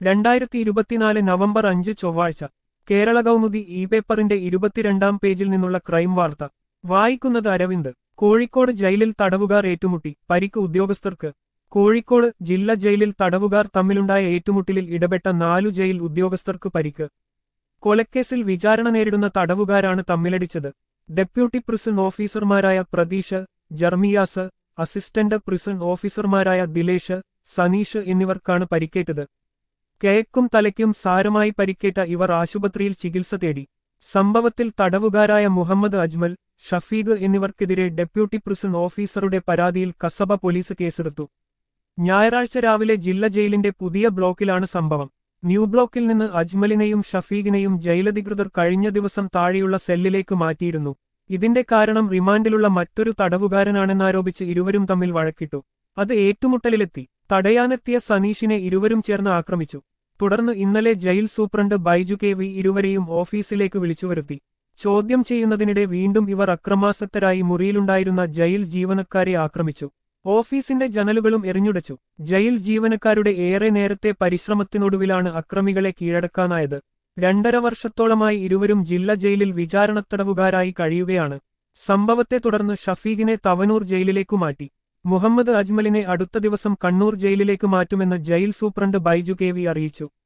രണ്ടായിരത്തി ഇരുപത്തിനാല് നവംബർ അഞ്ച് ചൊവ്വാഴ്ച കേരള കൗമുദി ഇ പേപ്പറിന്റെ ഇരുപത്തിരണ്ടാം പേജിൽ നിന്നുള്ള ക്രൈം വാർത്ത വായിക്കുന്നത് അരവിന്ദ് കോഴിക്കോട് ജയിലിൽ തടവുകാർ ഏറ്റുമുട്ടി പരിക്ക് ഉദ്യോഗസ്ഥർക്ക് കോഴിക്കോട് ജില്ലാ ജയിലിൽ തടവുകാർ തമ്മിലുണ്ടായ ഏറ്റുമുട്ടലിൽ ഇടപെട്ട നാലു ജയിൽ ഉദ്യോഗസ്ഥർക്ക് പരിക്ക് കൊലക്കേസിൽ വിചാരണ നേരിടുന്ന തടവുകാരാണ് തമ്മിലടിച്ചത് ഡെപ്യൂട്ടി പ്രിസൺ ഓഫീസർമാരായ പ്രതീഷ് ജർമിയാസ് അസിസ്റ്റന്റ് പ്രിസൺ ഓഫീസർമാരായ ദിലേഷ് സനീഷ് എന്നിവർക്കാണ് പരിക്കേറ്റത് കേക്കും തലയ്ക്കും സാരമായി പരിക്കേറ്റ ഇവർ ആശുപത്രിയിൽ ചികിത്സ തേടി സംഭവത്തിൽ തടവുകാരായ മുഹമ്മദ് അജ്മൽ ഷഫീഖ് എന്നിവർക്കെതിരെ ഡെപ്യൂട്ടി പ്രിസൺ ഓഫീസറുടെ പരാതിയിൽ കസബ പോലീസ് കേസെടുത്തു ഞായറാഴ്ച രാവിലെ ജില്ല ജയിലിന്റെ പുതിയ ബ്ലോക്കിലാണ് സംഭവം ന്യൂ ബ്ലോക്കിൽ നിന്ന് അജ്മലിനെയും ഷഫീഖിനെയും ജയിലധികൃതർ കഴിഞ്ഞ ദിവസം താഴെയുള്ള സെല്ലിലേക്ക് മാറ്റിയിരുന്നു ഇതിന്റെ കാരണം റിമാൻഡിലുള്ള മറ്റൊരു തടവുകാരനാണെന്നാരോപിച്ച് ഇരുവരും തമ്മിൽ വഴക്കിട്ടു അത് ഏറ്റുമുട്ടലിലെത്തി തടയാനെത്തിയ സനീഷിനെ ഇരുവരും ചേർന്ന് ആക്രമിച്ചു തുടർന്ന് ഇന്നലെ jail superintendent Baiju K V ഇരുവരെയും ഓഫീസിലേക്ക് വിളിച്ചുവരുത്തി ചോദ്യം ചെയ്യുന്നതിനിടെ വീണ്ടും ഇവർ അക്രമാസക്തരായി മുറിയിലുണ്ടായിരുന്ന ജയിൽ ജീവനക്കാരെ ആക്രമിച്ചു ഓഫീസിന്റെ ജനലുകളും എറിഞ്ഞുടച്ചു ജയിൽ ജീവനക്കാരുടെ ഏറെ നേരത്തെ പരിശ്രമത്തിനൊടുവിലാണ് അക്രമികളെ കീഴടക്കാനായത് രണ്ടര വർഷത്തോളമായി ഇരുവരും ജില്ല ജയിലിൽ വിചാരണത്തടവുകാരായി കഴിയുകയാണ് സംഭവത്തെ തുടർന്ന് ഷഫീഖിനെ തവനൂർ ജയിലിലേക്കു മാറ്റി മുഹമ്മദ് അജ്മലിനെ അടുത്ത ദിവസം കണ്ണൂർ ജയിലിലേക്ക് മാറ്റുമെന്ന് jail superintendent Baiju K V അറിയിച്ചു